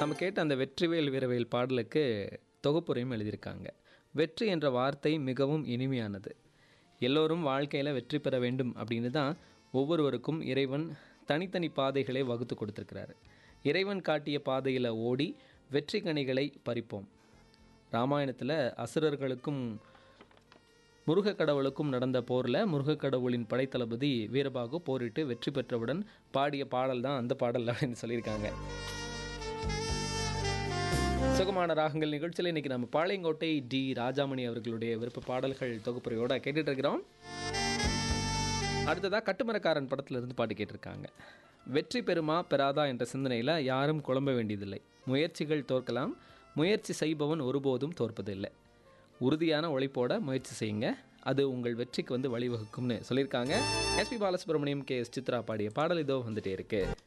நம்ம கேட்ட அந்த வெற்றிவேல் வீரவேல் பாடலுக்கு தொகுப்புரையும் எழுதியிருக்காங்க வெற்றி என்ற வார்த்தை மிகவும் இனிமையானது எல்லோரும் வாழ்க்கையில் வெற்றி பெற வேண்டும் அப்படின்னு தான் ஒவ்வொருவருக்கும் இறைவன் தனித்தனி பாதைகளை வகுத்து கொடுத்துருக்கிறாரு இறைவன் காட்டிய பாதையில் ஓடி வெற்றி கனிகளை பறிப்போம் ராமாயணத்தில் அசுரர்களுக்கும் முருகக் கடவுளுக்கும் நடந்த போரில் முருகக் கடவுளின் படைத்தளபதி வீரபாகு போரிட்டு வெற்றி பெற்றவுடன் பாடிய பாடல் தான் அந்த பாடல் அப்படின்னு சொல்லியிருக்காங்க சுகமான ராகங்கள் நிகழ்ச்சியில் இன்னைக்கு நம்ம பாளையங்கோட்டை டி ராஜாமணி அவர்களுடைய விருப்ப பாடல்கள் தொகுப்புரையோட கேட்டுட்டு இருக்கிறோம் அடுத்ததாக கட்டுமரக்காரன் படத்துல இருந்து பாட்டு கேட்டிருக்காங்க வெற்றி பெறுமா பெறாதா என்ற சிந்தனையில் யாரும் குழம்ப வேண்டியதில்லை முயற்சிகள் தோற்கலாம் முயற்சி செய்பவன் ஒருபோதும் தோற்பதில்லை உறுதியான உழைப்போட முயற்சி செய்யுங்க அது உங்கள் வெற்றிக்கு வந்து வழிவகுக்கும்னு சொல்லியிருக்காங்க S P Balasubrahmanyam K S Chithra பாடிய பாடல் இதோ வந்துட்டே இருக்கு